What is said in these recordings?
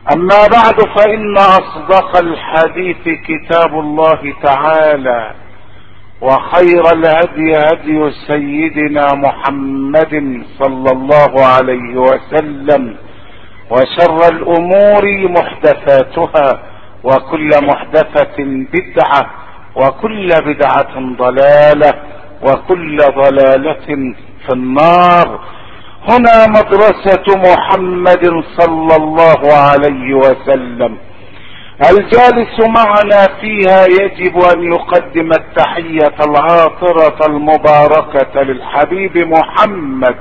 اما بعد فان اصدق الحديث كتاب الله تعالى وخير الهدي هدي سيدنا محمد صلى الله عليه وسلم وشر الامور محدثاتها وكل محدثة بدعة وكل بدعة ضلالة وكل ضلالة في النار هنا مدرسة محمد صلى الله عليه وسلم الجالس معنا فيها يجب ان يقدم التحية العاطرة المباركة للحبيب محمد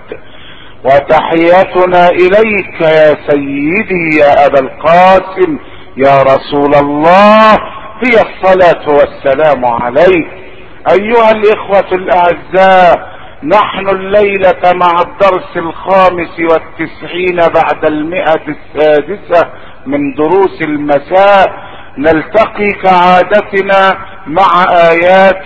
وتحياتنا اليك يا سيدي يا ابا القاسم يا رسول الله هي الصلاة والسلام عليك ايها الاخوة الاعزاء نحن الليلة مع الدرس الخامس والتسعين بعد المئة السادسة من دروس المساء نلتقي كعادتنا مع ايات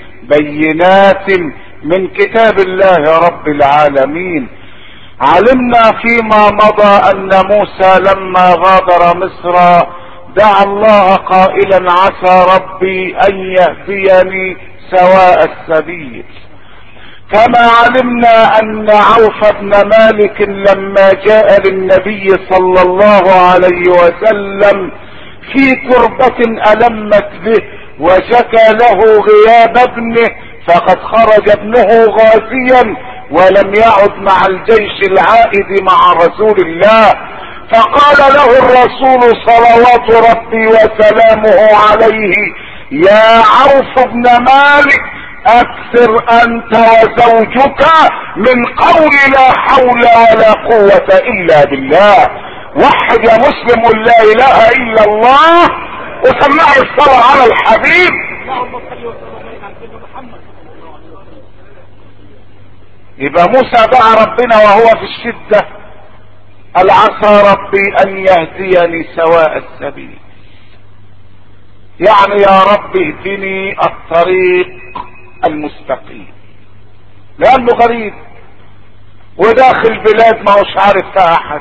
بينات من كتاب الله رب العالمين علمنا فيما مضى ان موسى لما غادر مصر دعا الله قائلا عسى ربي ان يهديني سواء السبيل كما علمنا ان عوف بن مالك لما جاء للنبي صلى الله عليه وسلم في كربة المت به وشكى له غياب ابنه فقد خرج ابنه غازيا ولم يعد مع الجيش العائد مع رسول الله فقال له الرسول صلوات ربي وسلامه عليه يا عوف بن مالك اكثر انت وزوجك من قول لا حول ولا قوة الا بالله وحد يا مسلم لا اله الا الله وسمع الصلاة على الحبيب يبقى موسى دعا ربنا وهو في الشدة العسى ربي ان يهديني سواء السبيل يعني يا رب اهدني الطريق المستقيم لانه غريب وداخل بلاد ما هوش عارف فيها احد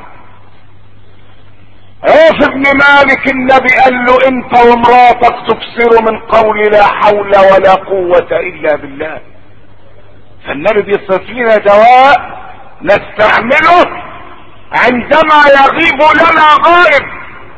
عوف ابن مالك النبي قال له انت ومراتك تبصروا من قول لا حول ولا قوة الا بالله فالنبي بيصف لنا دواء نستعمله عندما يغيب لنا غائب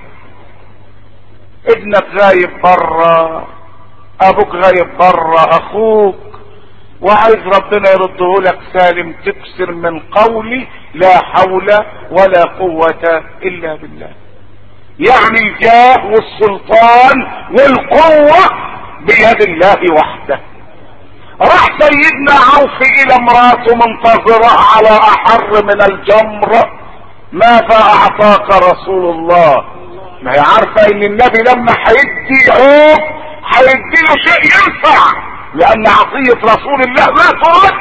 ابنك غايب برا ابوك غايب برا اخوك وعايز ربنا يرده لك سالم تكسر من قولي لا حول ولا قوة الا بالله يعني الجاه والسلطان والقوة بيد الله وحده راح سيدنا عوف الى امراته منتظرة على احر من الجمر ماذا اعطاك رسول الله ما هي عارفة ان النبي لما هيدي عوف هيدي له شيء ينفع لان عطية رسول الله لا ترد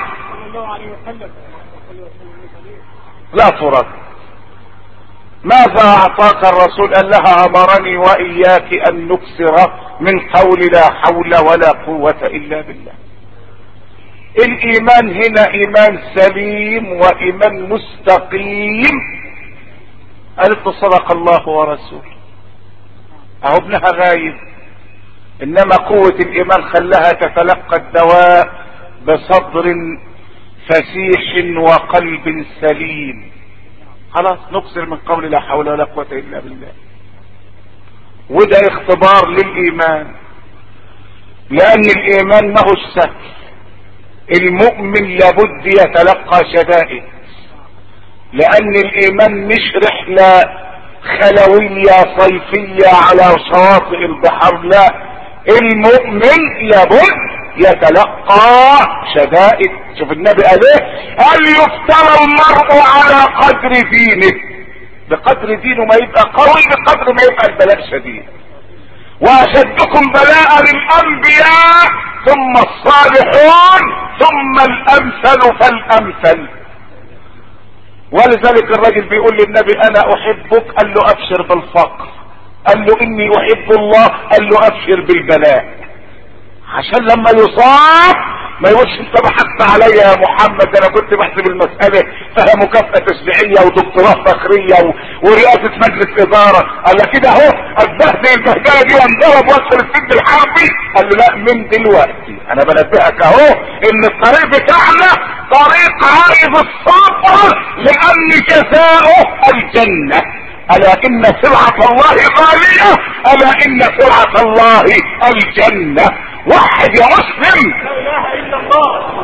لا ترد ماذا اعطاك الرسول قال لها امرني واياك ان نكسر من قول لا حول ولا قوة الا بالله الايمان هنا ايمان سليم وايمان مستقيم قالت صدق الله ورسوله اهو ابنها غايب انما قوة الايمان خلاها تتلقى الدواء بصدر فسيح وقلب سليم خلاص نكسر من قول لا حول ولا قوة الا بالله وده اختبار للايمان لان الايمان ما هو سهل المؤمن لابد يتلقى شدائد لان الايمان مش رحلة خلوية صيفية على شواطئ البحر لا المؤمن لابد يتلقى شدائد شوف النبي قال ايه قال يفترى المرء على قدر دينه بقدر دينه ما يبقى قوي بقدر ما يبقى البلاء شديد واشدكم بلاء الانبياء ثم الصالحون ثم الامثل فالامثل ولذلك الرجل بيقول للنبي انا احبك قال له ابشر بالفقر قال له اني احب الله قال له ابشر بالبلاء عشان لما يصاب ما يقولش انت بحثت عليا يا محمد انا كنت بحسب المسألة فيها مكافأة تشريعية ودكتوراه فخرية و... ورئاسة مجلس ادارة قال لك كده اهو اتبهدل البهدلة دي وانضرب وادخل السجن الحربي قال له لا من دلوقتي انا بنبهك اهو ان الطريق بتاعنا طريق عايز الصبر لان جزاؤه الجنة الا ان سلعة الله غالية الا ان سلعة الله الجنة وحد يا مسلم لا اله الا الله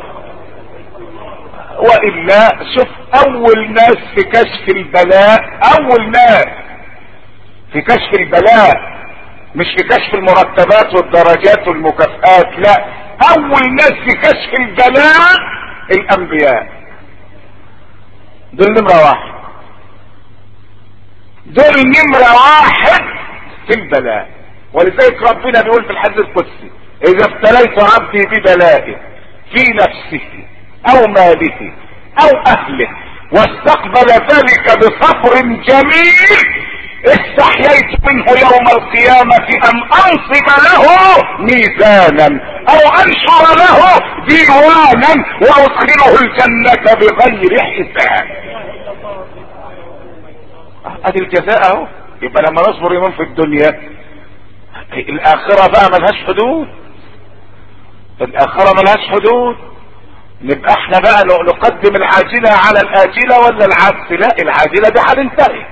والا شوف اول ناس في كشف البلاء اول ناس في كشف البلاء مش في كشف المرتبات والدرجات والمكافآت لا اول ناس في كشف البلاء الانبياء دول نمرة واحد دول نمرة واحد في البلاء ولذلك ربنا بيقول في الحديث القدسي اذا ابتليت عبدي ببلائه في نفسه او ماله او اهله واستقبل ذلك بصبر جميل استحييت منه يوم القيامة ان انصب له ميزانا او انشر له ديوانا وادخله الجنة بغير حساب ادي الجزاء اهو يبقى لما نصبر يوم في الدنيا الاخرة بقى ملهاش حدود الاخرة ملهاش حدود نبقى احنا بقى نقدم العاجلة على الاجلة ولا العكس لا العاجلة دي هتنتهي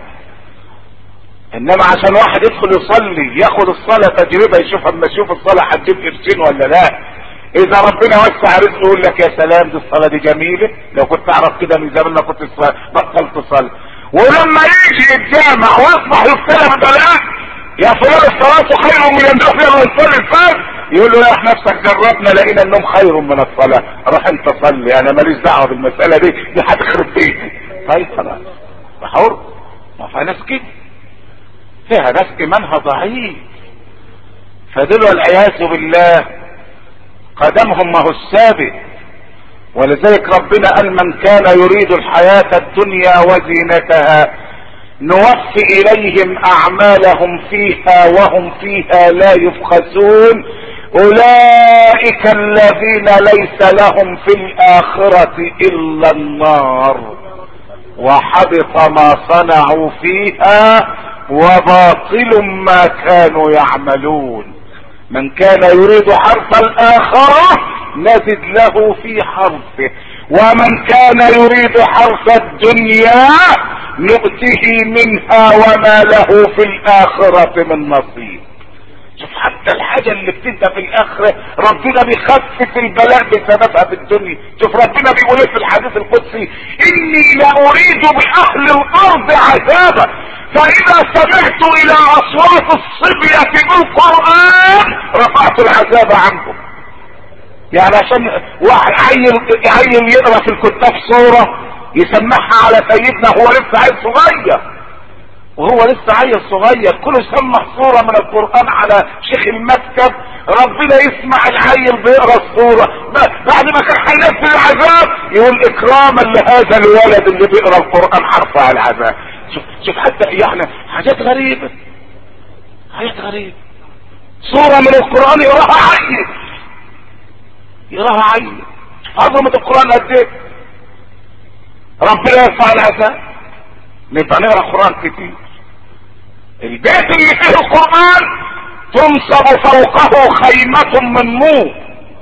انما عشان واحد يدخل يصلي ياخد الصلاة تجربة يشوف اما يشوف الصلاة هتجيب قرشين ولا لا اذا ربنا وسع رزقه يقول لك يا سلام دي الصلاة دي جميلة لو كنت اعرف كده من زمان ما كنت بطلت صلاة ولما يجي الجامع واصبح يبتلى ببلاء يا فلان الصلاة خير من النوم يلا نصلي الفجر يقول له يا نفسك جربنا لقينا النوم خير من الصلاة روح انت صلي انا ماليش دعوة بالمسألة دي دي هتخرب بيتي طيب خلاص حر ما فيها ناس كده فيها ناس ايمانها ضعيف فدول والعياذ بالله قدمهم ما هو السابق ولذلك ربنا قال من كان يريد الحياة الدنيا وزينتها نوفي اليهم اعمالهم فيها وهم فيها لا يبخسون اولئك الذين ليس لهم في الاخرة الا النار وحبط ما صنعوا فيها وباطل ما كانوا يعملون من كان يريد حرث الاخرة نزد له في حرثه ومن كان يريد حرث الدنيا نؤته منها وما له في الاخرة من نصيب شوف حتى الحاجة اللي بتبدا في الاخرة ربنا بيخفف البلاء بسببها في الدنيا شوف ربنا بيقول في الحديث القدسي اني لاريد باهل الارض عذابا فاذا سمعت الى اصوات الصبية بالقرآن رفعت العذاب عنكم يعني عشان واحد عيل عيل يقرا في الكتاب صورة يسمعها على سيدنا هو لسه عيل صغير وهو لسه عيل صغير كله يسمع صورة من القرآن على شيخ المكتب ربنا يسمع العيل بيقرا الصورة بعد ما كان هينزل العذاب يقول اكراما لهذا الولد اللي بيقرا القرآن هرفع العذاب شوف شوف حتى يعني حاجات غريبة حاجات غريبة صورة من القرآن يقراها عيل يقراها عيل عظمة القرآن قد ايه ربنا يرفع العذاب نبقى نقرا قرآن كتير البيت اللي فيه القرآن تنصب فوقه خيمة من نور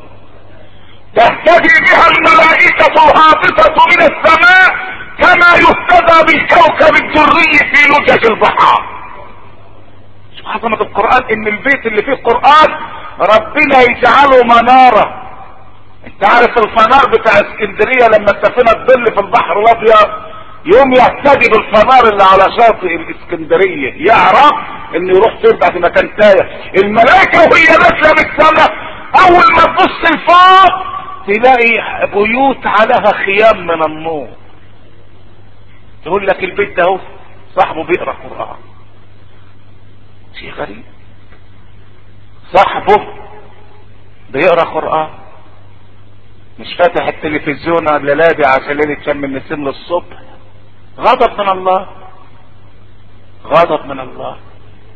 تهتدي بها الملائكة الهابطة من السماء كما يهتدى بالكوكب الدري في لجج البحار شوف عظمة القرآن ان البيت اللي فيه القرآن ربنا يجعله منارة انت عارف الفنار بتاع اسكندرية لما السفينة تضل في البحر الابيض يوم يهتدي بالفنار اللي على شاطئ الاسكندرية يعرف انه يروح فين بعد ما كان تايه الملائكة وهي نازلة من السماء اول ما تبص لفوق تلاقي بيوت عليها خيام من النور تقول لك البيت ده اهو صاحبه بيقرا قران شيء غريب صاحبه بيقرا قران مش فاتح التلفزيون ولا لابي عشان ليله شم النسيم للصبح غضب من الله غضب من الله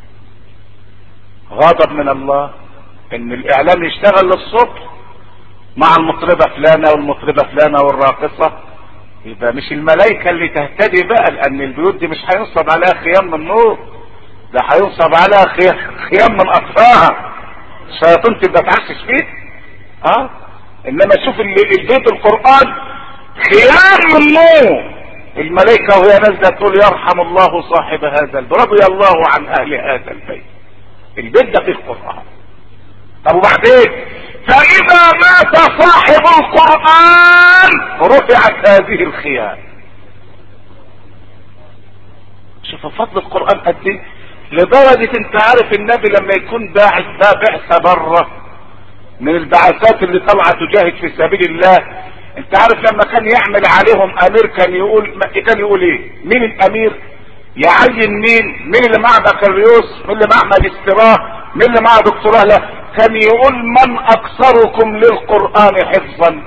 غضب من الله ان الاعلام يشتغل للصبح مع المطربة فلانة والمطربة فلانة والراقصة يبقى مش الملائكة اللي تهتدي بقى لان البيوت دي مش هينصب عليها خيام من نور ده هينصب عليها خيام من اطفاها الشياطين تبقى تعشش فيه اه انما شوف البيت القرآن خيام من نور الملائكة وهي نازلة تقول يرحم الله صاحب هذا البيت رضي الله عن اهل هذا البيت البيت ده في القرآن طب وبعدين فاذا مات صاحب القرآن رفعت هذه الخيام شوف فضل القرآن قد ايه لدرجة انت عارف النبي لما يكون باعث ده بعثة بره من البعثات اللي طلعت تجاهد في سبيل الله انت عارف لما كان يعمل عليهم امير كان يقول كان يقول ايه مين الامير يعين مين مين اللي معاه بكالوريوس مين اللي معاه ماجستيراه مين اللي معاه دكتوراه لا كان يقول من اكثركم للقرآن حفظا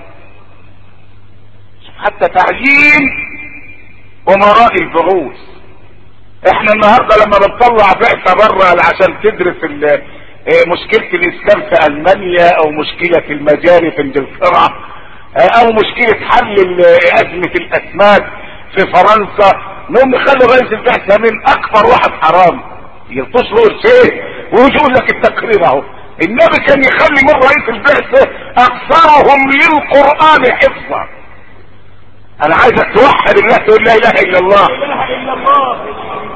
حتى تعيين امراء البعوث احنا النهارده لما بنطلع بعثه بره عشان تدرس مشكله الاسلام في المانيا او مشكله المجاري في انجلترا او مشكله حل ازمه الاسماك في فرنسا نقوم نخلي رئيس البعثه من اكبر واحد حرام يلطش له الشيء ويجي يقول لك التقرير اهو النبي كان يخلي من رئيس البعثه اكثرهم للقران حفظا انا عايزك توحد الله تقول لا اله الا الله لا اله الا الله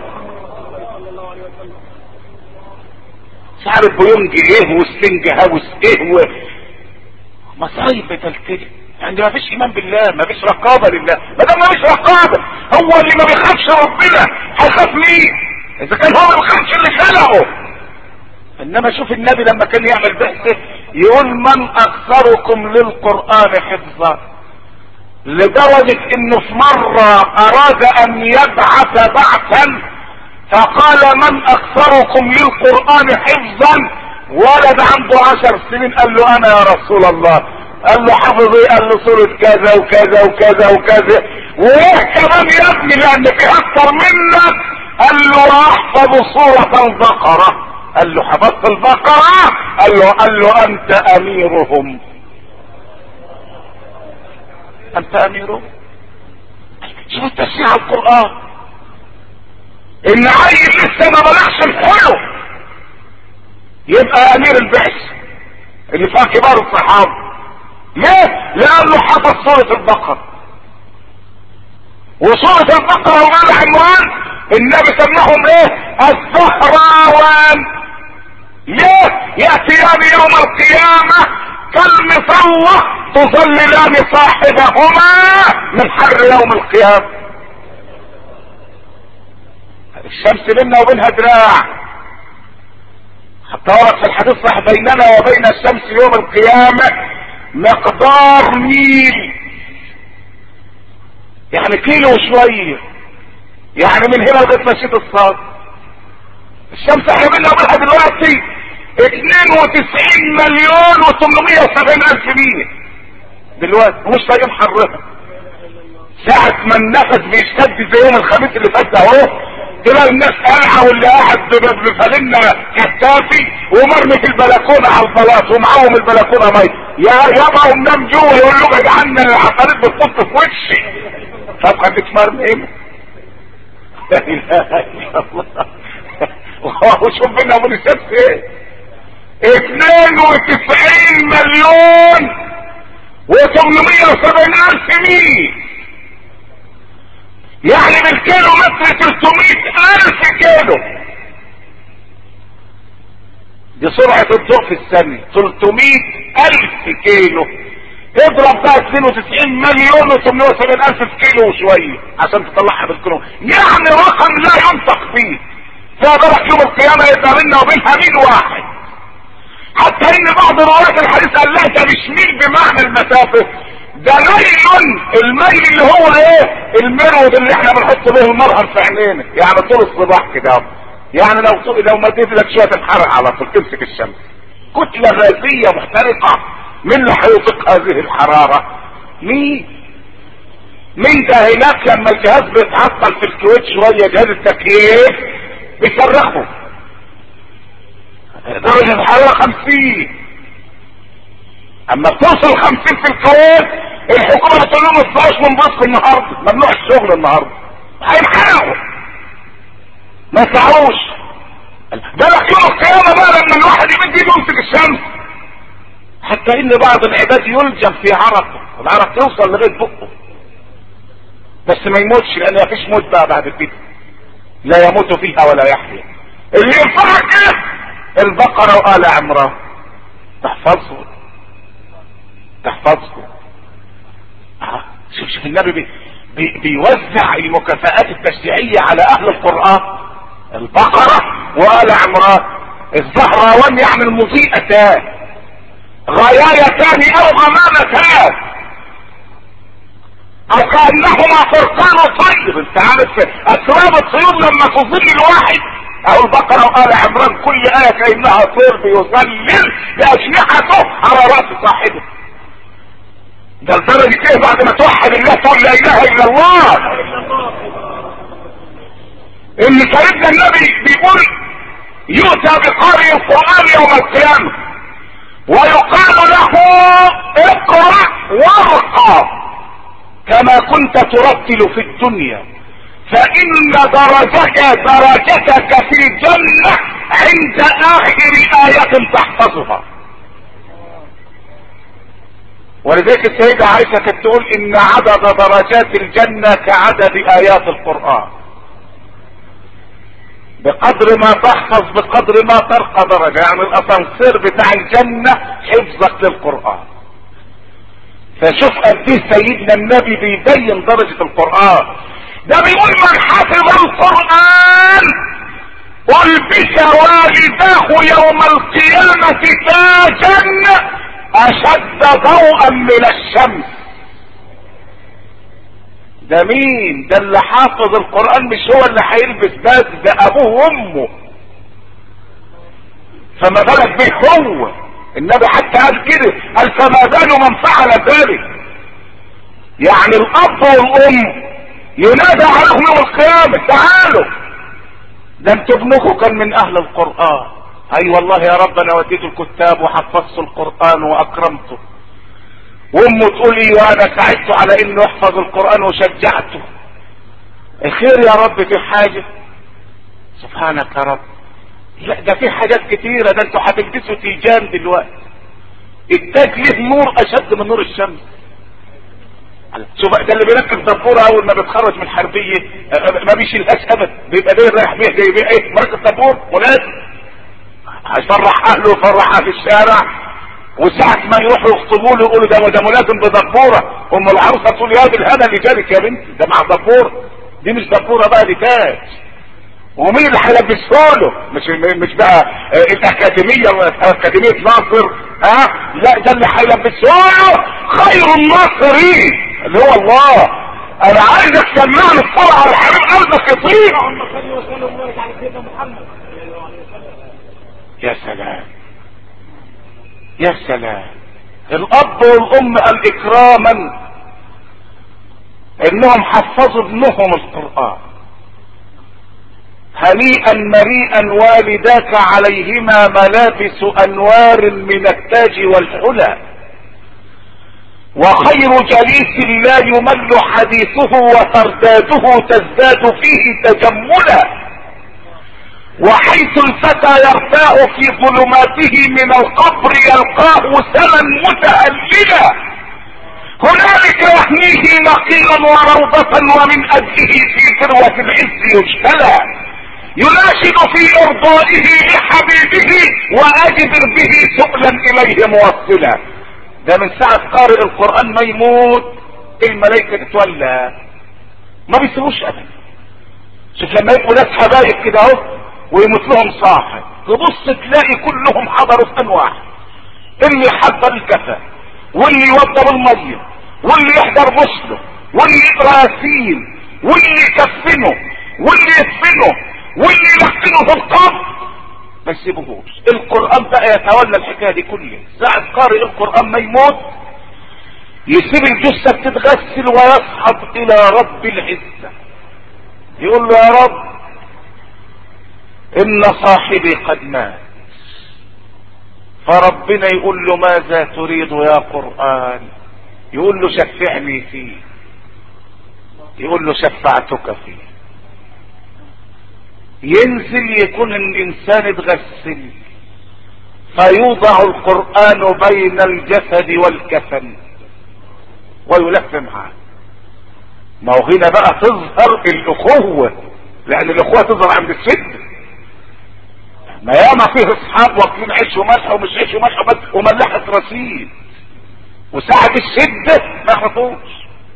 مش عارف بيونج ايه وستنج هاوس ايه و... مصايب بتلتلي يعني ما فيش ايمان بالله ما فيش رقابه لله ما دام ما فيش رقابه هو اللي ما بيخافش ربنا هيخاف مين اذا كان هو ما بيخافش اللي خلقه انما شوف النبي لما كان يعمل بعثه يقول من اكثركم للقران حفظا لدرجه انه في مره اراد ان يبعث بعثا فقال من اكثركم للقرآن حفظا ولد عنده عشر سنين قال له انا يا رسول الله قال له حفظ ايه قال له سورة كذا وكذا وكذا وكذا وايه كمان يا ابني لان في اكثر منك قال له احفظ سورة البقرة قال له حفظت البقرة قال له قال له انت اميرهم انت اميرهم شوف التشريع على القرآن ان عيل لسه ما بلغش الحلو يبقى امير البعث اللي فيها كبار الصحابه ليه لانه حفظ سوره البقره وسوره البقره وقال عنوان النبي سماهم ايه الزهراوان ليه ياتيان يوم القيامه كالمصلة تظللان صاحبهما من حر يوم القيامه الشمس بيننا وبينها دراع حتى ورد في الحديث صح بيننا وبين الشمس يوم القيامة مقدار ميل يعني كيلو وشوية يعني من هنا لغاية مشيت الصاد الشمس احنا بيننا وبينها دلوقتي 92 مليون و870 الف ميل دلوقتي ومش طايقين حرها ساعة ما النفس بيشتد زي يوم الخميس اللي فات ده اهو تلاقي الناس قلعه واللي قاعد بفالنا كتافي ومرمي في البلكونه على البلاط ومعاهم البلكونه ميه يا يابا ونام جوه يقول له اجعلنا العفاريت بتطف في وشي طب خليك مرمي ايه لا اله الا الله وشوف بينا وبين الشمس ايه 92 مليون و870 الف ميل يعني بالكيلو متر 300 الف كيلو دي سرعة الضوء في الثانية 300 الف كيلو اضرب بقى 92 مليون و870 الف في كيلو وشوية عشان تطلعها بالكيلو يعني رقم لا ينطق فيه فيها بالك يوم القيامة يبقى بيننا وبينها ميل واحد حتى ان بعض روايات الحديث قال لها ده مش ميل بمعنى المسافة ده ميل الميل اللي هو ايه المرود اللي احنا بنحط به المرهم في عينينا يعني طول الصباح كده يعني لو لو مديت لك شويه تنحرق على طول تمسك الشمس كتله غازيه محترقه مين اللي هيطلق هذه الحراره مين مين ده هناك لما الجهاز بيتعطل في الكويت شويه جهاز التكييف بيصرخوا درجه الحراره 50 اما بتوصل خمسين في الكويت الحكومة بتقول لهم ما تطلعوش من مصر النهاردة ممنوع الشغل النهاردة هينحرقوا ما يطلعوش ده لك يوم القيامة بقى لما الواحد يمد ايده يمسك الشمس حتى ان بعض العباد يلجم في عرقه العرق يوصل لغاية بقه بس ما يموتش لان مفيش موت بقى بعد كده لا يموت فيها ولا يحيا اللي ينفعك ايه البقرة وآل عمران تحفظه تحفظه آه. شوف شوف النبي بي بي بيوزع المكافآت التشريعية على اهل القرآن البقرة وآل عمران الزهراوان يعني المضيئتان غايايتان او غمامتان او كانهما فرقان طيب انت عارف اسباب الطيور لما تظل الواحد او البقرة وآل عمران كل آية كأنها طير بيظلل بأجنحته على رأس صاحبه ده لدرجة ايه بعد ما توحد الله تقول لا اله الا الله ان سيدنا النبي بيقول يؤتى بقارئ القرآن يوم القيامة ويقال له اقرأ وارقى كما كنت ترتل في الدنيا فإن درجك درجتك في الجنة عند آخر آية تحفظها ولذلك السيدة عائشة كانت تقول إن عدد درجات الجنة كعدد آيات القرآن بقدر ما تحفظ بقدر ما ترقى درجة يعني الأسانسير بتاع الجنة حفظك للقرآن فشوف قد ايه سيدنا النبي بيبين درجة القرآن ده بيقول من حفظ القرآن والبس والداه يوم القيامة تاجا اشد ضوءا من الشمس ده مين ده اللي حافظ القرآن مش هو اللي هيلبس بس ده ابوه وامه فما بالك بيه هو النبي حتى قال كده قال فما بال من فعل ذلك يعني الاب والام ينادى عليهم يوم القيامة تعالوا ده انتوا ابنكم كان من اهل القرآن اي والله يا رب انا وديته الكتاب وحفظت القرآن واكرمته وامه تقول لي وانا ساعدته على انه يحفظ القرآن وشجعته الخير يا رب في حاجة سبحانك يا رب لا ده في حاجات كتيرة ده انتوا هتلبسوا تيجان دلوقتي التاج له نور اشد من نور الشمس شوف ده اللي بيركب دبوره اول ما بيتخرج من الحربيه ما بيشيلهاش ابدا بيبقى ده رايح بيها جاي بيها ايه مركب دبور ولاد هيفرح اهله ويفرحها في الشارع وساعة ما يروحوا يخطبوا له يقولوا ده ده ملازم بدبوره ام العروسه تقول يا دي الهنا اللي جالك يا بنتي ده مع دبور دي مش دبوره بقى دي تاج ومين اللي هيلبسه له مش مش بقى الاكاديميه اكاديميه ناصر ها أه؟ لا ده اللي هيلبسه له خير الناصرين اللي هو الله انا عايزك تسمعني الصلاة على الحبيب قلبك يطير اللهم صل وسلم وبارك على سيدنا محمد يا سلام يا سلام الاب والام قال اكراما انهم حفظوا ابنهم القرآن هنيئا مريئا والداك عليهما ملابس انوار من التاج والحلى وخير جليس لا يمل حديثه وترداده تزداد فيه تجملا وحيث الفتى يرتاح في ظلماته من القبر يلقاه سما متأللا هنالك يحميه نقيلا وروضة ومن أجله في ذروة العز يجتلى يناشد في ارضائه لحبيبه واجبر به سؤلا اليه موصلا ده من ساعة قارئ القرآن ما يموت الملائكة تتولى ما بيسيبوش ابدا شوف لما يبقوا ناس حبايب كده اهو ويموت لهم صاحب تبص تلاقي كلهم حضروا في انواع اللي يحضر الكفى واللي يوضب المية واللي يحضر مسلم واللي يقرا ياسين واللي يكفنه واللي يدفنه واللي يلحقنه في القبر ما يسيبوهوش القرآن بقى يتولى الحكاية دي كلها ساعة قارئ القرآن ما يموت يسيب الجثة تتغسل ويصعد الى رب العزة يقول له يا رب ان صاحبي قد مات فربنا يقول له ماذا تريد يا قرآن يقول له شفعني فيه يقول له شفعتك فيه ينزل يكون الانسان اتغسل فيوضع القرآن بين الجسد والكفن ويلف معاه ما هو هنا بقى تظهر الاخوة لان الاخوة تظهر عند الشدة ما ياما فيه اصحاب واكلين عيش وملح ومش عيش وملح بس وملحة رصيد وساعة الشدة ما يعرفوش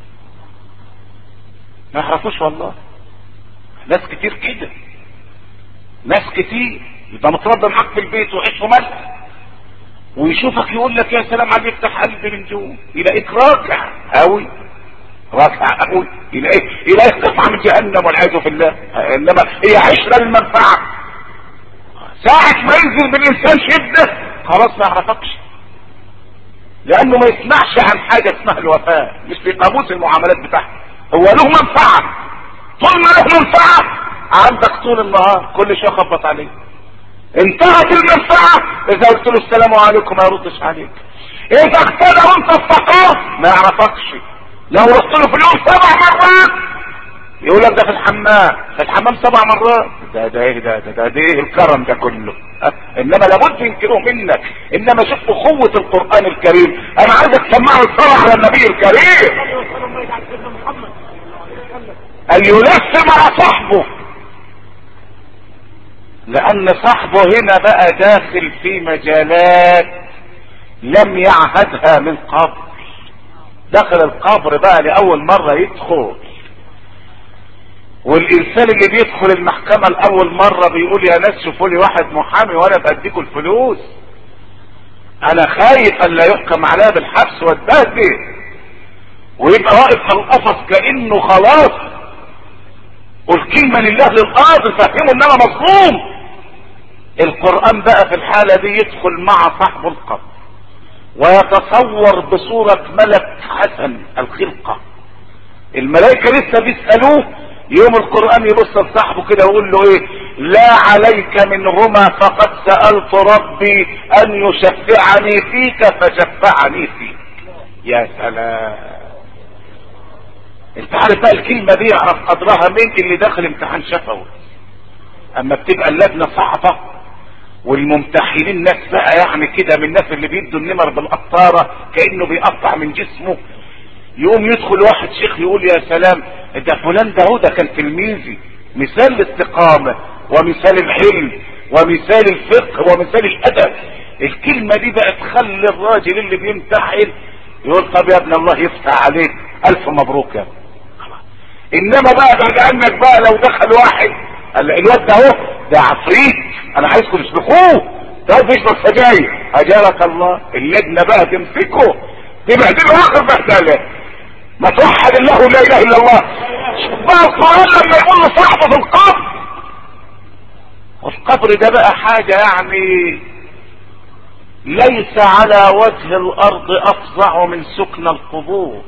ما يعرفوش والله ناس كتير كده ناس كتير يبقى متربى معاك في البيت وعيش وملح ويشوفك يقول لك يا سلام عليك يفتح قلبي من جوه يلاقيك راكع قوي راكع قوي يلاقيك يلاقيك قطعه من جهنم والعياذ بالله انما هي عشره للمنفعه ساعة ما ينزل بالإنسان شدة خلاص ما يعرفكش لأنه ما يسمعش عن حاجة اسمها الوفاة مش في قاموس المعاملات بتاعته هو له منفعة طول ما له منفعة عندك طول النهار كل شيء خبط عليه انتهت المنفعة إذا قلت له السلام عليكم ما يردش عليك إذا اقتدى وأنت استقرت ما يعرفكش لو رحت له في اليوم سبع مرات يقول لك ده في الحمام في الحمام سبع مرات ده ده ايه ده ده, ده, ده ايه الكرم ده كله أه؟ انما لابد ينكروه منك انما شوف اخوة القرآن الكريم انا عايزك تسمعوا الصلاة على النبي الكريم ان يلف مع صاحبه لان صاحبه هنا بقى داخل في مجالات لم يعهدها من قبل دخل القبر بقى لاول مرة يدخل والانسان اللي بيدخل المحكمة لاول مرة بيقول يا ناس شوفوا لي واحد محامي وانا بديكوا الفلوس انا خايف ان لا يحكم عليا بالحبس والبهدل ويبقى واقف في القفص كانه خلاص والكلمة لله للقاضي فهموا ان انا مظلوم القرآن بقى في الحالة دي يدخل مع صاحب القبر ويتصور بصورة ملك حسن الخلقة الملائكة لسه بيسألوه يوم القرآن يبص لصاحبه كده ويقول له ايه لا عليك منهما فقد سألت ربي ان يشفعني فيك فشفعني فيك يا سلام انت عارف بقى الكلمة دي يعرف قدرها مين اللي داخل امتحان شفوي اما بتبقى اللجنة صعبة والممتحنين ناس بقى يعني كده من الناس اللي بيدوا النمر بالقطارة كأنه بيقطع من جسمه يقوم يدخل واحد شيخ يقول يا سلام ده فلان ده هو ده كان تلميذي مثال الاستقامة ومثال الحلم ومثال الفقه ومثال الادب الكلمة دي بقى تخلي الراجل اللي بيمتحن يقول طب يا ابن الله يفتح عليك الف مبروك يا انما بقى بعد عنك بقى لو دخل واحد الواد ده اهو ده عفريت انا عايزكم تسبقوه ده بيشرب سجاير اجارك الله اللجنه بقى تمسكه تبهدله اخر بهدله ما توحد الله لا اله الا الله بقى القران لما يقول له صاحبه في القبر والقبر ده بقى حاجه يعني ليس على وجه الارض افظع من سكن القبور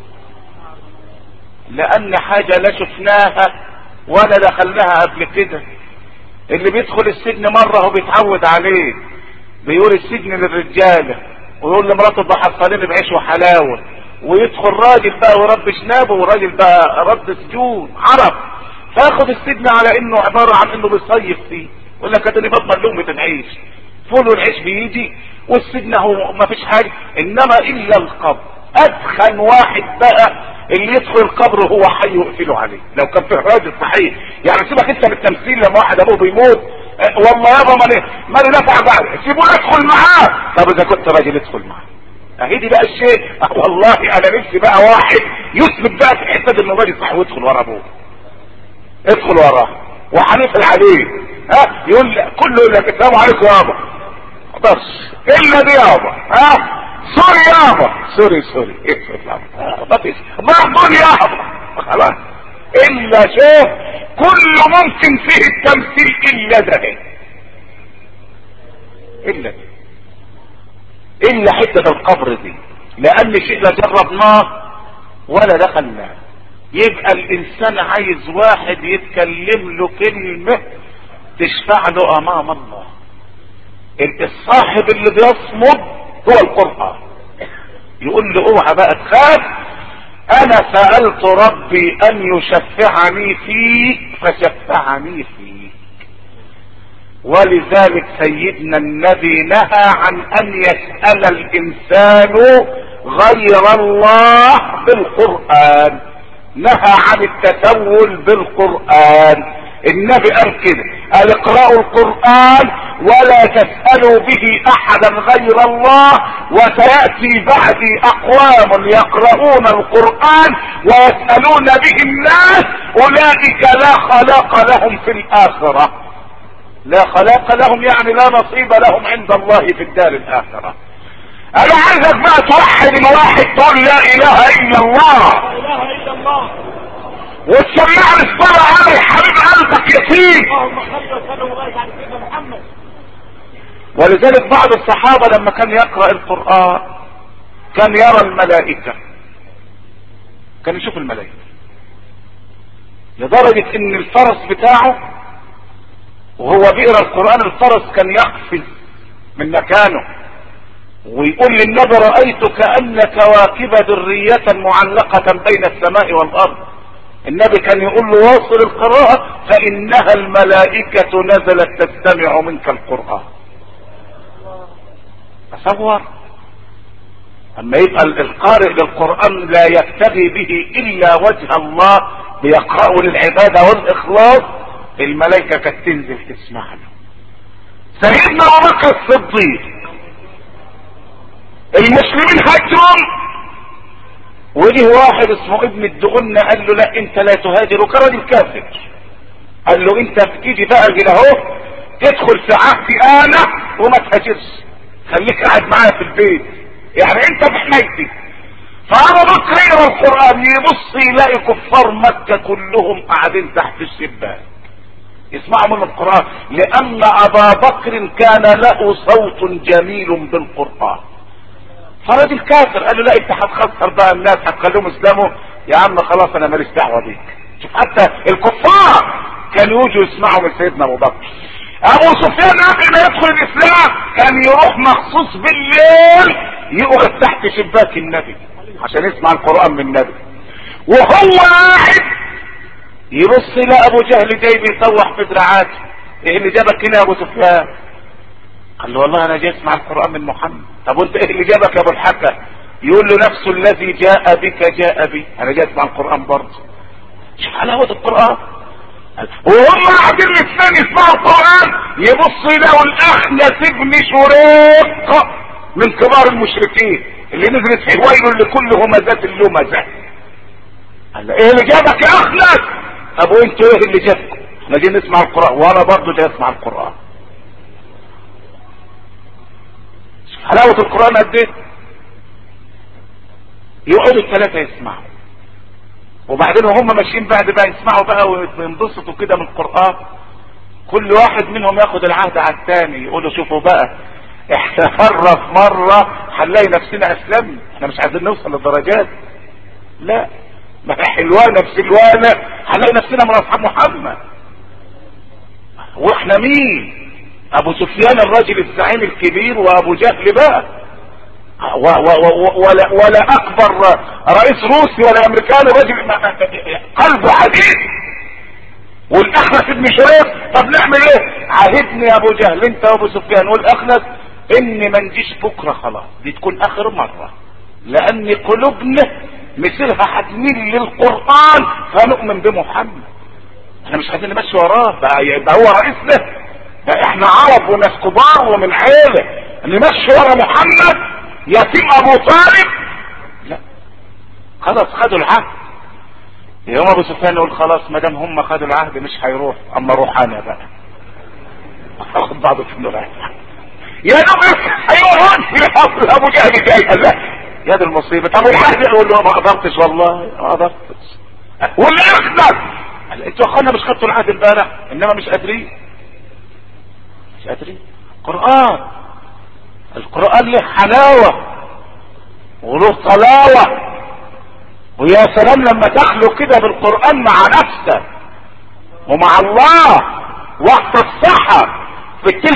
لان حاجه لا شفناها ولا دخلناها قبل كده اللي بيدخل السجن مرة هو بيتعود عليه بيقول السجن للرجالة ويقول لمراته بحصلين بعيش وحلاوة ويدخل راجل بقى ورب شنابه وراجل بقى رد سجون عرب فياخد السجن على انه عبارة عن انه بيصيف فيه يقول لك اديني بطل لقمة العيش فول العيش بيجي والسجن هو ما فيش حاجة انما الا القبر ادخن واحد بقى اللي يدخل القبر وهو حي يقفلوا عليه لو كان فيه راجل صحيح يعني سيبك انت من التمثيل لما واحد ابوه بيموت اه والله يابا ماني ماني نفع بعد سيبوه ادخل معاه طب اذا كنت راجل ادخل معاه اهي دي بقى الشيء اه والله انا نفسي بقى واحد يثبت بقى في حته انه راجل صح ويدخل ورا ابوه ادخل وراه وهنقفل عليه ها يقول كله يقول لك السلام عليكم يابا بس الا دي يابا ها سوري يابا سوري سوري مقبول يابا خلاص الا شوف كل ممكن فيه التمثيل الا ده الا ده الا حتة القبر دي لان شيء لا جربناه ولا دخلناه يبقى الانسان عايز واحد يتكلم له كلمة تشفع له امام الله الصاحب اللي بيصمد هو القرآن يقول له اوعى بقى تخاف انا سألت ربي ان يشفعني فيك فشفعني فيك ولذلك سيدنا النبي نهى عن ان يسأل الانسان غير الله بالقرآن نهى عن التسول بالقرآن النبي قال كده قال اقرأوا القرآن ولا تسألوا به احدا غير الله وسيأتي بعدي اقوام يقرؤون القرآن ويسألون به الناس اولئك لا خلاق لهم في الاخرة لا خلاق لهم يعني لا نصيب لهم عند الله في الدار الاخرة انا عايزك بقى توحد الواحد تقول لا اله الا الله لا اله الا الله وتسمعني الصلاة على الحبيب قلبك يطيب اللهم صل وسلم وبارك على سيدنا محمد ولذلك بعض الصحابة لما كان يقرأ القرآن كان يرى الملائكة كان يشوف الملائكة لدرجة ان الفرس بتاعه وهو بيقرأ القرآن الفرس كان يقفز من مكانه ويقول للنبي رأيت كأن كواكب درية معلقة بين السماء والأرض النبي كان يقول له واصل القراءة فإنها الملائكة نزلت تستمع منك القرآن تصور اما يبقى القارئ للقرآن لا يبتغي به الا وجه الله بيقرأه للعبادة والاخلاص الملائكة كانت تنزل تسمع له سيدنا ابو بكر الصديق المسلمين هاجرون وجه واحد اسمه ابن الدغنة قال له لا انت لا تهاجر وكان راجل كافر قال له انت بتيجي بقى كده اهو تدخل في عهدي انا وما تهاجرش خليك قاعد معايا في البيت يعني انت في حمايتي فابو بكر يقرا القران يبص يلاقي كفار مكه كلهم قاعدين تحت الشباك يسمعوا من القران لان ابا بكر كان له صوت جميل بالقران فراجل كافر قال له لا انت هتخسر بقى الناس هتخليهم يسلموا يا عم خلاص انا ماليش دعوه بيك شوف حتى الكفار كانوا يجوا يسمعوا من سيدنا ابو بكر ابو سفيان قبل ما يدخل الاسلام كان يروح مخصوص بالليل يقعد تحت شباك النبي عشان يسمع القران من النبي وهو قاعد يبص يلاقي ابو جهل جاي بيطوح في دراعاته ايه اللي جابك هنا يا ابو سفيان قال له والله انا جاي اسمع القران من محمد طب وانت ايه اللي جابك يا ابو الحكم يقول له نفس الذي جاء بك جاء بي انا جاي اسمع القران برضه شوف حلاوه القران وهم قاعدين الاثنين يسمعوا القران يبص يلاقوا الاخنس ابن شريق من كبار المشركين اللي نزلت في ويل لكل همزات اللمزه قال له ايه اللي جابك يا اخنس ابو انتوا ايه اللي جابكم احنا جايين نسمع القران وانا برضه جاي اسمع القران حلاوة القرآن قد ايه يقعدوا الثلاثة يسمعوا وبعدين وهم ماشيين بعد بقى يسمعوا بقى وينبسطوا كده من القرآن كل واحد منهم ياخد العهد على الثاني يقولوا شوفوا بقى احنا مرة في مرة هنلاقي نفسنا اسلمنا احنا مش عايزين نوصل للدرجات لا ما هي حلوانة في سلوانة هنلاقي نفسنا من اصحاب محمد واحنا مين ابو سفيان الرجل الزعيم الكبير وابو جهل بقى و و و ولا, ولا اكبر رئيس روسي ولا امريكاني رجل قلبه حديد والاخنس ابن شريف طب نعمل ايه عاهدني يا ابو جهل انت وابو سفيان والاخنس ان ما نجيش بكره خلاص دي تكون اخر مره لان قلوبنا مثلها هتميل للقران فنؤمن بمحمد احنا مش عايزين نمشي وراه بقى يبقى هو رئيسنا ده احنا عرب وناس كبار ومن عيلة نمشي ورا محمد يتيم ابو طالب لا خلاص خدوا العهد يوم ابو سفيان يقول خلاص ما دام هم خدوا العهد مش هيروح اما اروح انا بقى اخد بعض في رايح يا دوب هيروح ابو جهل جاي لا يا دي المصيبة طب العهد يقول له ما قدرتش والله ما قدرتش واللي يقدر انتوا اخوانا مش خدتوا العهد امبارح انما مش قادرين مش قادرين قرآن القرآن له حلاوة وله طلاوة ويا سلام لما تخلو كده بالقرآن مع نفسك ومع الله وقت الصحة في التلت الاخير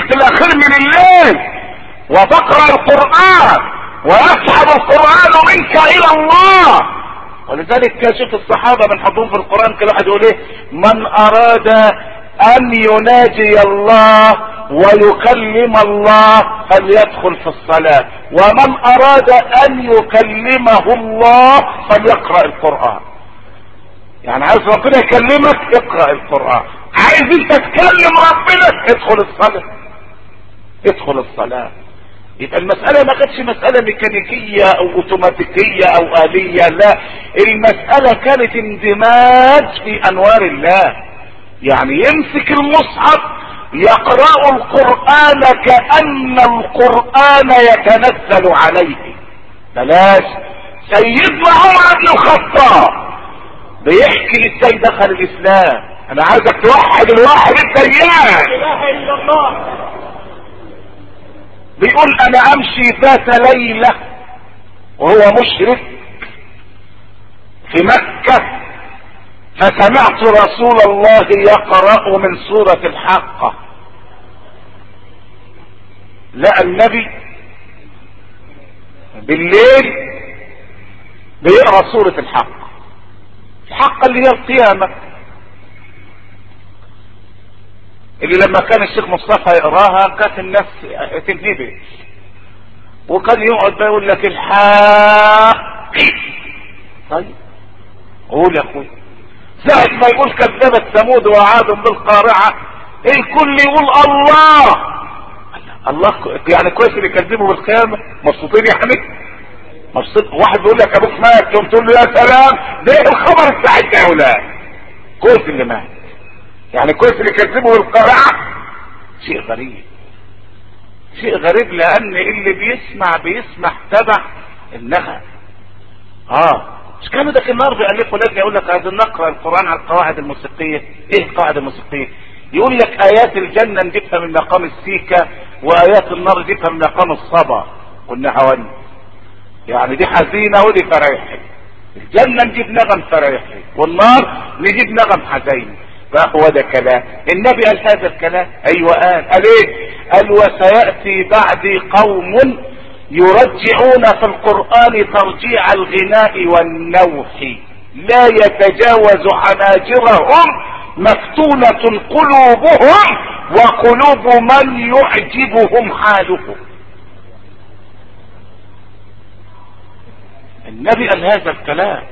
تقوم من الليل وتقرأ القرآن ويسحب القرآن منك الى الله ولذلك شوف الصحابة من حضهم في القرآن كل واحد يقول ايه من اراد ان يناجي الله ويكلم الله فليدخل في الصلاة ومن اراد ان يكلمه الله فليقرأ القرآن يعني عايز ربنا يكلمك اقرأ القرآن عايز انت تكلم ربنا ادخل الصلاة ادخل الصلاة يبقى المسألة ما كانتش مسألة ميكانيكية او اوتوماتيكية او آلية لا المسألة كانت اندماج في انوار الله يعني يمسك المصحف يقرأ القرآن كأن القرآن يتنزل عليه بلاش سيدنا عمر بن الخطاب بيحكي ازاي دخل الاسلام انا عايزك توحد الواحد الديان لا اله الا الله بيقول انا امشي ذات ليلة وهو مشرك في مكة فسمعت رسول الله يقرأ من سورة الحاقة لقى النبي بالليل بيقرأ سورة الحاقة الحاقة اللي هي القيامة اللي لما كان الشيخ مصطفى يقراها كانت الناس تنهبل وكان يقعد بقى يقول لك الحق طيب قول يا اخوي ساعة ما يقول كذبت ثمود وعاد بالقارعة الكل يقول الله الله يعني كويس اللي كذبوا بالقيامة مبسوطين يعني مبسوط واحد بيقول لك ابوك مات تقوم تقول له يا سلام ده الخبر بتاعتنا يا ولاد كويس اللي مات يعني كويس اللي كذبوا بالقارعة شيء غريب شيء غريب لان اللي بيسمع بيسمع تبع النغم اه مش كانوا ده النهار بيألفوا لجنة يقول لك عايزين نقرا القرآن على القواعد الموسيقية ايه القواعد الموسيقية يقول لك ايات الجنة نجيبها من مقام السيكة وايات النار نجيبها من مقام الصبا والنهوان يعني دي حزينة ودي فريحي الجنة نجيب نغم فريحي والنار نجيب نغم حزين فهو ده كلام النبي قال هذا الكلام ايوه قال قال ايه قال وسيأتي بعدي قوم يرجعون في القرآن ترجيع الغناء والنوح لا يتجاوز حناجرهم مفتونة قلوبهم وقلوب من يعجبهم حاله النبي قال هذا الكلام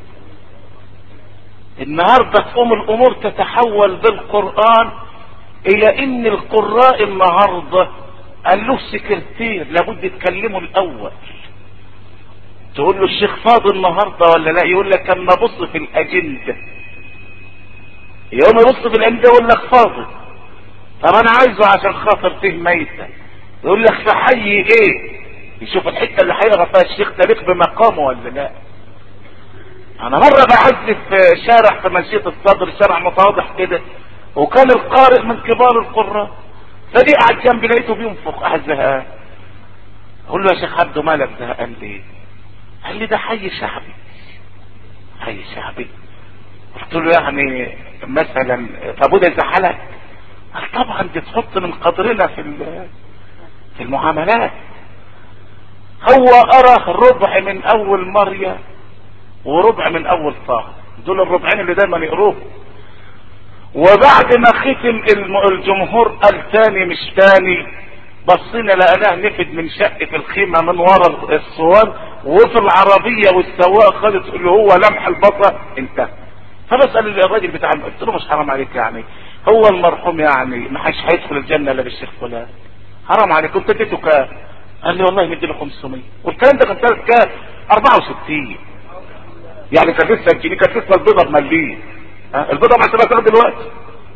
النهاردة تقوم الامور تتحول بالقرآن الى ان القراء النهارده قال له سكرتير لابد تكلمه الاول تقول له الشيخ فاضي النهارده ولا لا يقول لك اما بص في الاجنده يوم يبص في الاجنده يقول لك فاضي طب انا عايزه عشان خاطر فيه ميتة يقول لك في حي ايه يشوف الحته اللي هيقرا فيها الشيخ تاريخ بمقامه ولا لا انا مره بعزف في شارع في مسجد الصدر شارع متواضح كده وكان القارئ من كبار القراء فدي قاعد جنبي لقيته بينفخ قاعد زهقان اقول له يا شيخ عبده مالك زهقان ليه؟ قال لي ده حي شعبي حي شعبي قلت له يعني مثلا طب وده يزعلك؟ قال طبعا دي تحط من قدرنا في في المعاملات هو ارى ربع من اول مريم وربع من اول طه دول الربعين اللي دايما يقروه وبعد ما ختم الجمهور قال تاني مش تاني بصينا لقناه نفد من شقة الخيمة من ورا الصوان وفي العربية والسواق خدت اللي هو لمح البصر انتهى فبسأل الراجل بتاع قلت له مش حرام عليك يعني هو المرحوم يعني ما حدش هيدخل الجنة الا بالشيخ فلان حرام عليك كنت اديته كام؟ قال لي والله مدي له 500 والكلام ده كان سنة كام؟ 64 يعني كانت لسه الجنيه كانت لسه البيضة بمليين البيضة ما عشان تاخد دلوقتي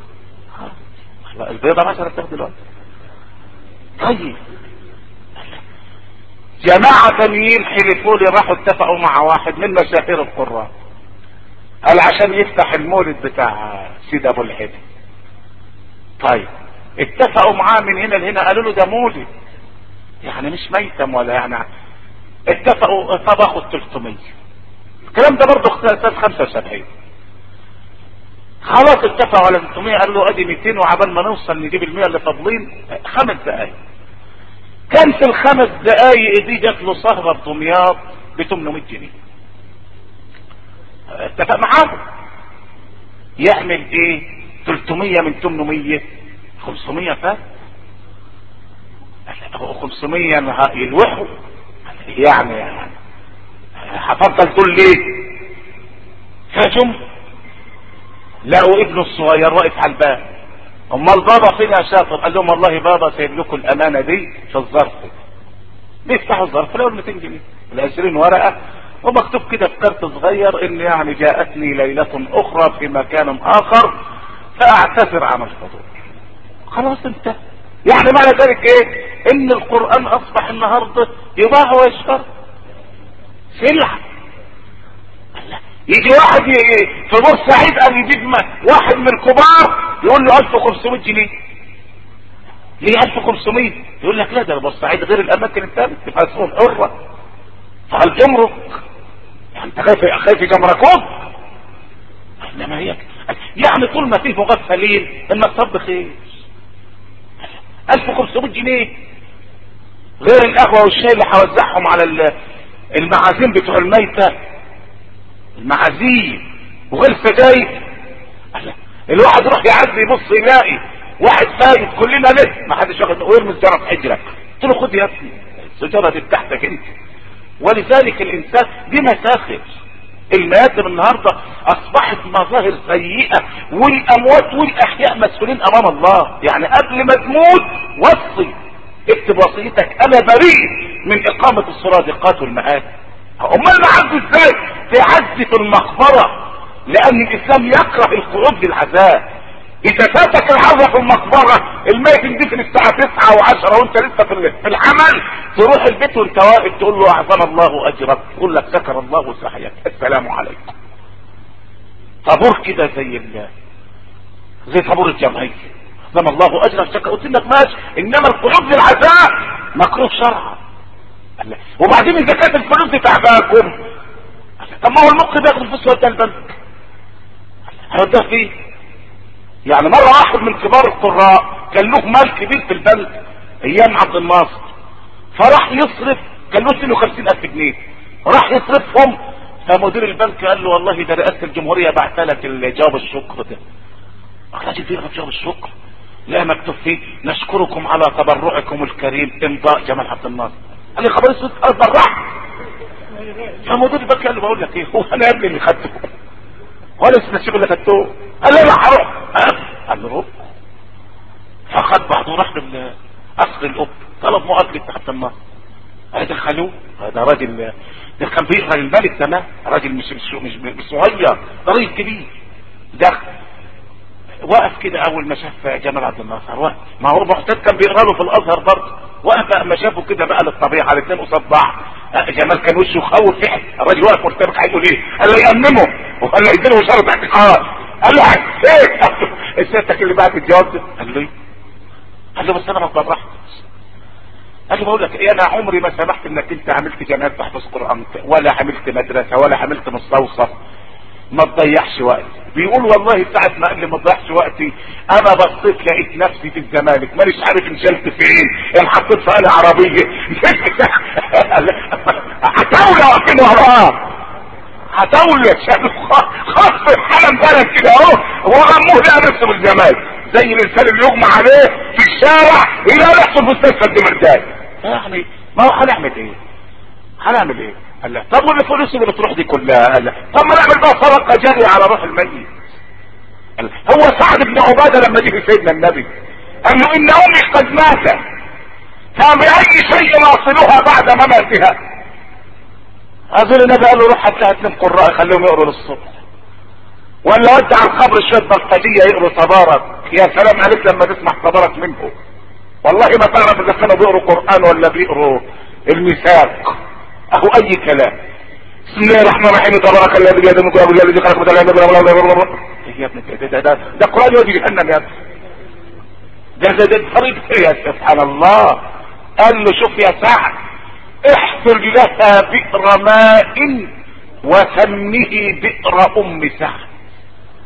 البيضة ما عشان تاخد دلوقتي طيب جماعة تانيين حلفوا لي راحوا اتفقوا مع واحد من مشاهير القراء قال عشان يفتح المولد بتاع سيد ابو الحدي طيب اتفقوا معاه من هنا لهنا قالوا له ده مولد يعني مش ميتم ولا يعني اتفقوا طب اخد 300 الكلام ده برضه سنة 75 خلاص اتفقوا على 300 قال له ادي 200 وعبال ما نوصل نجيب ال 100 اللي فاضلين خمس دقايق كان في الخمس دقايق دي جات له سهره دمياط ب 800 جنيه اتفق معاهم يعمل ايه 300 من 800 500 فات 500 يلوحوا يعني هفضل تقول ليه هجم لقوا ابنه الصغير واقف على الباب امال بابا فين يا شاطر قال لهم والله بابا سايب لكم الامانه دي في الظرف بيفتحوا الظرف لقوا 200 جنيه ال 20 ورقه ومكتوب كده في كارت صغير ان يعني جاءتني ليله اخرى في مكان اخر فاعتذر عن الحضور خلاص انتهى يعني معنى ذلك ايه ان القرآن اصبح النهاردة يباع ويشترى سلعة يجي واحد في بورسعيد قال يجيب واحد من الكبار يقول له 1500 جنيه ليه 1500 يقول لك لا ده بورسعيد غير الاماكن الثانيه تبقى اسهم حره فالجمرك يعني انت خايف خايف جمركوك انما هي يعني طول ما فيه مغفلين المكتب بخير 1500 جنيه غير القهوة والشاي اللي هوزعهم على المعازيم بتوع الميتة المعازيم وغير سجاير الواحد يروح يعزي يبص يلاقي واحد فايت كلنا لسه ما حدش واخد ويرمي السجاره في حجرك قلت له خد يا ابني السجاره دي بتاعتك انت ولذلك الانسان دي مساخر المآتم النهاردة اصبحت مظاهر سيئة والاموات والاحياء مسؤولين امام الله يعني قبل ما تموت وصي اكتب وصيتك انا بريء من اقامة الصرادقات والمآتم امال معز ازاي تعزي في المقبرة لان الاسلام يكره الخروج للعذاب اذا فاتك العزة في المقبرة الميت يندفن الساعة 9 و10 وانت لسه في العمل تروح البيت وانت واقف تقول له اعظم الله اجرك يقول لك ذكر الله سعيك السلام عليكم طابور كده زي ال زي طابور الجمعية اعظم الله اجرك شكا قلت لك ماشي انما القعود للعزاء مكروه شرعا وبعدين اذا كانت الفلوس دي تعباكم طب ما هو المخ بياخد الفلوس ويوديها البنك هيوديها فين يعني مرة واحد من كبار القراء كان له مال كبير في البنك ايام عبد الناصر فراح يصرف كان له 52 الف جنيه راح يصرفهم فمدير البنك قال له والله ده رئاسة الجمهورية بعت لك جواب الشكر ده الراجل بيقرا جواب الشكر لا مكتوب فيه نشكركم على تبرعكم الكريم امضاء جمال عبد الناصر قال لي خبر اسود اتبرعت فمدير البنك قال له بقول لك ايه هو انا يا ابني اللي خدته ولا اسمه الشغل اللي خدته قال لي انا هروح قال له روح فخد بعضه راح لقصر الاب طلب مقابله تحت النار دخلوه هذا راجل ده كان بيقرا الملك تمام راجل مش مش مش, مش صغير ده راجل كبير دخل وقف كده اول ما شاف جمال عبد الناصر وقف ما هو معتاد كان بيقرا له في الازهر برضه وقف اما شافه كده بقى للطبيعه الاثنين قصاد بعض جمال كان وشه خوف فعل الراجل واقف مرتبك هيقول ايه؟ قال له يأممه وقال له يديله شرط اعتقاد قال له حسيت الستك اللي بعت الجواب ده قال له ايه؟ قال له بس انا ما اتبرعتش قال له بقول لك ايه انا عمري ما سمحت انك انت عملت جماعات تحفظ قران ولا عملت مدرسه ولا عملت مستوصف ما تضيعش وقت بيقول والله ساعة ما قال لي ما تضيعش وقتي انا بصيت لقيت نفسي في الزمالك مانيش عارف انشلت فين انحطيت في آلة عربية هتولى واقفين وراه هتولى خاص الحلم بلد كده اهو وغموه لقى نفسه في الزمالك زي الانسان اللي يغمى عليه في الشارع يلاقي نفسه في مستشفى الدمرداج يعني ما هو هنعمل ايه؟ هنعمل ايه؟ قال لا طب والفلوس اللي بتروح دي كلها قال لا طب ما نعمل بقى صدقه جاريه على روح الميت قال هو سعد بن عباده لما جه سيدنا النبي قال له ان امي قد ماتت فبأي شيء نصلها بعد مماتها اظن النبي قال له روح هتلاقي اتنين قراء خليهم يقروا للصبح ولا ودع على القبر شويه بلطجيه يقروا تبارك يا سلام عليك لما تسمع تبارك منه والله ما تعرف اذا كانوا بيقروا قران ولا بيقروا الميثاق اهو اي كلام بسم الله الرحمن الرحيم تبارك الذي بيده الملك وابو الذي خلق مثل يا ابني ده ده ده ده قران يودي جهنم يا ابني ده ده ده طريق يا سبحان الله قال له شوف يا سعد احفر لها بئر ماء وسمه بئر ام سعد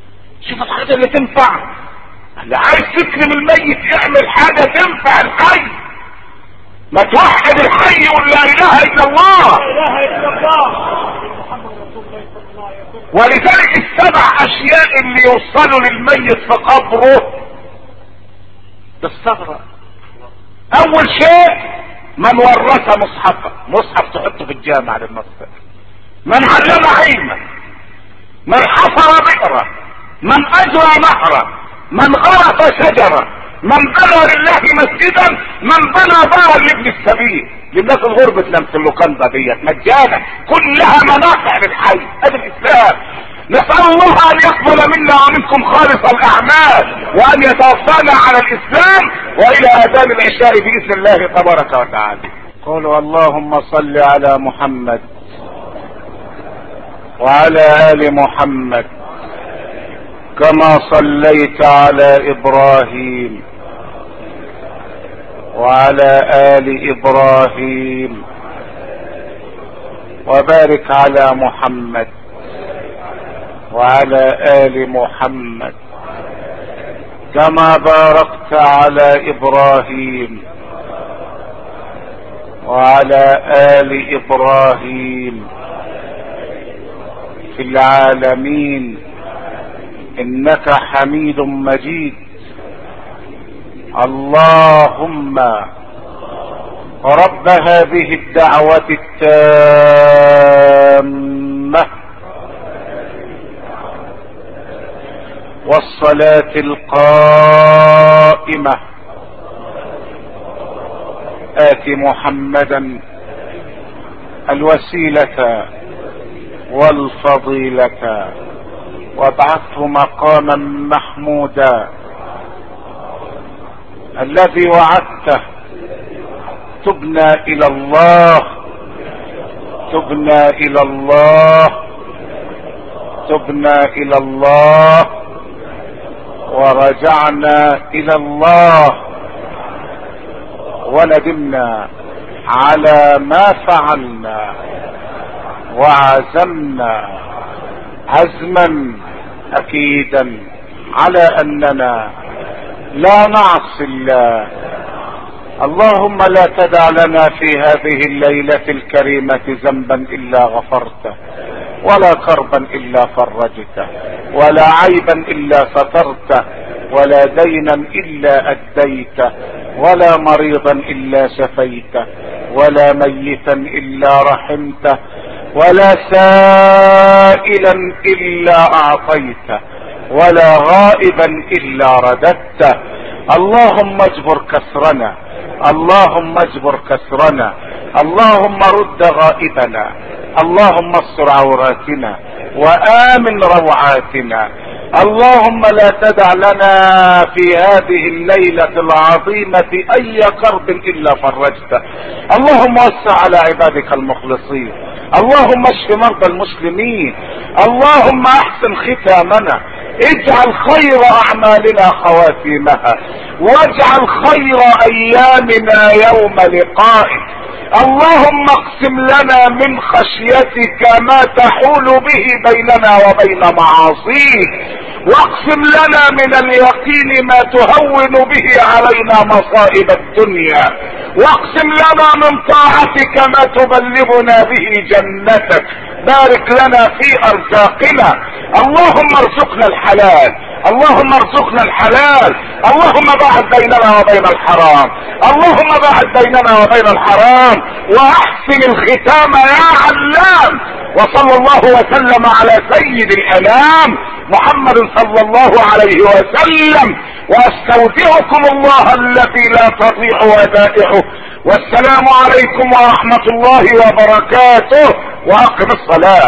شوف الحاجة اللي تنفع اللي عايز تكرم الميت اعمل حاجة تنفع الحي ما توحد الحي ولا لا اله الا الله لا اله الا الله محمد رسول الله صلى الله عليه وسلم ولذلك السبع اشياء اللي يوصلوا للميت في قبره تستغرب اول شيء من ورث مصحفا مصحف تحطه في الجامع للمصدر من علم علما من حفر بئرا من اجرى نهرا من غرف شجرة من بنى لله مسجدا من بنى دارا لابن السبيل للناس الغربة لمس اللوكاندا ديت مجانا كلها منافع للحي ادي الاسلام نسأل الله ان يقبل منا ومنكم خالص الاعمال وان يتوفانا على الاسلام والى اذان العشاء باذن الله تبارك وتعالى قولوا اللهم صل على محمد وعلى ال محمد كما صليت على ابراهيم وعلى ال ابراهيم وبارك على محمد وعلى ال محمد كما باركت على ابراهيم وعلى ال ابراهيم في العالمين انك حميد مجيد اللهم رب هذه الدعوة التامة والصلاة القائمة آت محمدا الوسيلة والفضيلة وابعثه مقاما محمودا الذي وعدته تبنى الى الله تبنى الى الله تبنى الى الله ورجعنا الى الله وندمنا على ما فعلنا وعزمنا عزما اكيدا على اننا لا نعصي الله اللهم لا تدع لنا في هذه الليلة الكريمة ذنبا الا غفرته ولا كربا الا فرجته ولا عيبا الا سترته ولا دينا الا اديته ولا مريضا الا شفيته ولا ميتا الا رحمته ولا سائلا الا اعطيته ولا غائبا الا رددته اللهم اجبر كسرنا اللهم اجبر كسرنا اللهم رد غائبنا اللهم استر عوراتنا وامن روعاتنا اللهم لا تدع لنا في هذه الليلة العظيمة اي كرب الا فرجته اللهم وسع على عبادك المخلصين اللهم اشف مرضى المسلمين اللهم احسن ختامنا اجعل خير اعمالنا خواتيمها واجعل خير ايامنا يوم لقائك اللهم اقسم لنا من خشيتك ما تحول به بيننا وبين معاصيك واقسم لنا من اليقين ما تهون به علينا مصائب الدنيا واقسم لنا من طاعتك ما تبلغنا به جنتك بارك لنا في ارزاقنا اللهم ارزقنا الحلال اللهم ارزقنا الحلال اللهم باعد بيننا وبين الحرام اللهم باعد بيننا وبين الحرام واحسن الختام يا علام وصلى الله وسلم على سيد الانام محمد صلى الله عليه وسلم واستودعكم الله الذي لا تضيع ودائعه والسلام عليكم ورحمة الله وبركاته واقم الصلاة